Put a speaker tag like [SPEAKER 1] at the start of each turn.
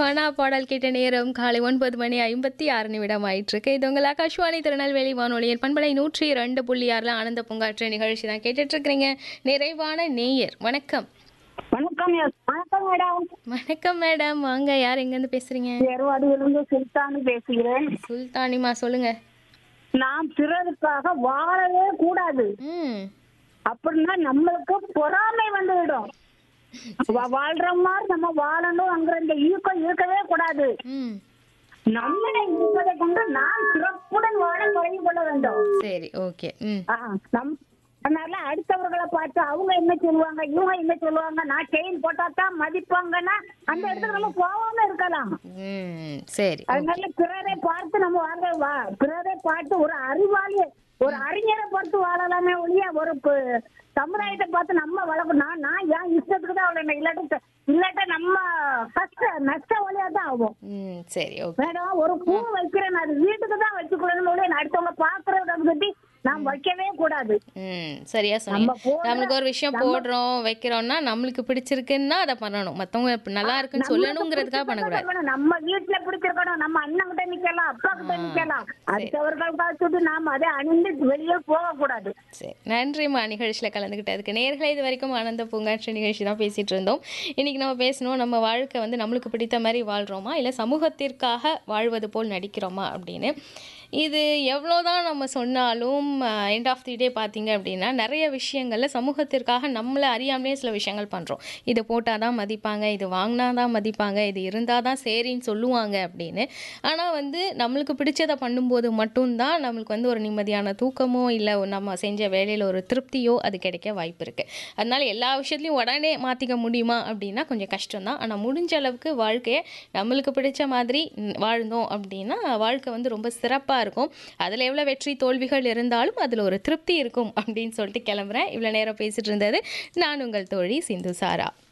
[SPEAKER 1] Fauna பாடல் கேட்ட நேரம் காலை ஒன்பது மணி ஐம்பத்தி ஆறு நிமிடம் ஆயிட்டிருக்கு இது உங்கள் ஆகாஷ்வாணி திருநெல்வேலி வானொலியின் பண்பலை நூற்றி ரெண்டு புள்ளி ஆறில் ஆனந்த பூங்காற்று நிகழ்ச்சி தான் கேட்டுட்டு இருக்கிறீங்க நிறைவான நேயர் வணக்கம்
[SPEAKER 2] வணக்கம் எஸ். வணக்கம் மேடம்
[SPEAKER 1] வணக்கம் மேடம் வாங்க யார் எங்கேருந்து பேசுறீங்க
[SPEAKER 2] எருவாடியிலிருந்து சுல்தானு பேசுகிறேன்
[SPEAKER 1] சுல்தானிமா சொல்லுங்க
[SPEAKER 2] நாம் பிறருக்காக வாழவே கூடாது
[SPEAKER 1] ம்
[SPEAKER 2] அப்படின்னா நம்மளுக்கு பொறாமை வந்துவிடும் வா- வாழ்ற மாதிரி நம்ம வாழணும்ங்கிற இந்த ஈக்கம் இருக்கவே கூடாது
[SPEAKER 1] ம்
[SPEAKER 2] நம்மளை இருப்பதை கொண்டு நாம் சிறப்புடன் வாழ பழகி கொள்ள வேண்டும்
[SPEAKER 1] சரி ஓகே ம்
[SPEAKER 2] ஆ, நம் அதனால அடுத்தவர்களை பார்த்து அவங்க என்ன சொல்லுவாங்க இவங்க என்ன சொல்லுவாங்க நான் செயின் போட்டா தான் மதிப்பாங்கன்னா அந்த இடத்துக்கு நம்ம போகாம இருக்கலாம்
[SPEAKER 1] ம் சரி
[SPEAKER 2] அதனால பிறரை பார்த்து நம்ம வாழ வா பிறரை பார்த்து ஒரு அறிவாளி ஒரு அறிஞரை பார்த்து வாழலாமே ஒழிய ஒரு பு- சமுதாயத்தை பார்த்து நம்ம வளர்க்கணும் நான் நான் என் இஷ்டத்துக்கு தான் அவளை இல்லாட்ட இல்லாட்ட நம்ம கஷ்ட நஷ்ட வழியா தான் ஆகும்
[SPEAKER 1] ம் சரி ஓகே
[SPEAKER 2] மேடம் ஒரு பூ வைக்கிறேன் அது வீட்டுக்கு தான் வச்சுக்கணும் ஒழிய நான் அடுத்தவங்க பாக்குறத பத்தி நாம் வைக்கவே கூடாது
[SPEAKER 1] ம் சரியா சொன்னீங்க
[SPEAKER 2] நம்ம போடுற-
[SPEAKER 1] நம்மளுக்கு ஒரு விஷயம் போடுறோம் வைக்கிறோம்னா நம்மளுக்கு பிடிச்சிருக்குன்னா அதை பண்ணணும் மத்தவங்க இப்ப நல்லா இருக்குன்னு சொல்லணுங்கிறதுக்காக பண்ணக்கூடாது
[SPEAKER 2] பண்ணணும். நம்ம வீட்டுல பிடிச்சிருக்கணும் நம்ம அண்ணன் கிட்ட நிக்கலாம் அப்பா கிட்ட நிக்கலாம் அடுத்தவர்கள் பார்த்துட்டு நாம அதை அணிந்து வெளியே போக கூடாது
[SPEAKER 1] சரி நன்றிம்மா நிகழ்ச்சியில் கலந்துக்கிட்டதுக்கு நேர்களை இது வரைக்கும் ஆனந்த பூங்காற்று நிகழ்ச்சி தான் பேசிட்டு இருந்தோம் இன்னைக்கு நம்ம பேசணும் நம்ம வாழ்க்கை வந்து நம்மளுக்கு பிடித்த மாதிரி வாழ்கிறோமா இல்லை சமூகத்திற்காக வாழ்வது போல் நடிக்கிறோமா அப்படின்னு இது எவ்வளோதான் நம்ம சொன்னாலும் எண்ட் ஆஃப் தி டே பார்த்தீங்க அப்படின்னா நிறைய விஷயங்களில் சமூகத்திற்காக நம்மளை அறியாமலே சில விஷயங்கள் பண்ணுறோம் இது போட்டால் தான் மதிப்பாங்க இது வாங்கினா தான் மதிப்பாங்க இது இருந்தால் தான் சரின்னு சொல்லுவாங்க அப்படின்னு ஆனால் வந்து நம்மளுக்கு பிடிச்சதை பண்ணும்போது மட்டும்தான் நம்மளுக்கு வந்து ஒரு நிம்மதியான தூக்கமோ இல்லை நம்ம செஞ்ச வேலையில் ஒரு திருப்தியோ அது கிடைக்க வாய்ப்பு இருக்குது அதனால எல்லா விஷயத்துலையும் உடனே மாற்றிக்க முடியுமா அப்படின்னா கொஞ்சம் கஷ்டம் தான் ஆனால் முடிஞ்ச அளவுக்கு வாழ்க்கையை நம்மளுக்கு பிடிச்ச மாதிரி ம், வாழ்ந்தோம் அப்படின்னா வாழ்க்கை வந்து ரொம்ப சிறப்பாக இருக்கும் அதில் எவ்வளோ வெற்றி தோல்விகள் இருந்தாலும் அதில் ஒரு திருப்தி இருக்கும் அப்படின்னு சொல்லிட்டு கிளம்புறேன் இவ்வளோ நேரம் பேசிட்டு இருந்தது நான் உங்கள் தோழி சிந்து சாரா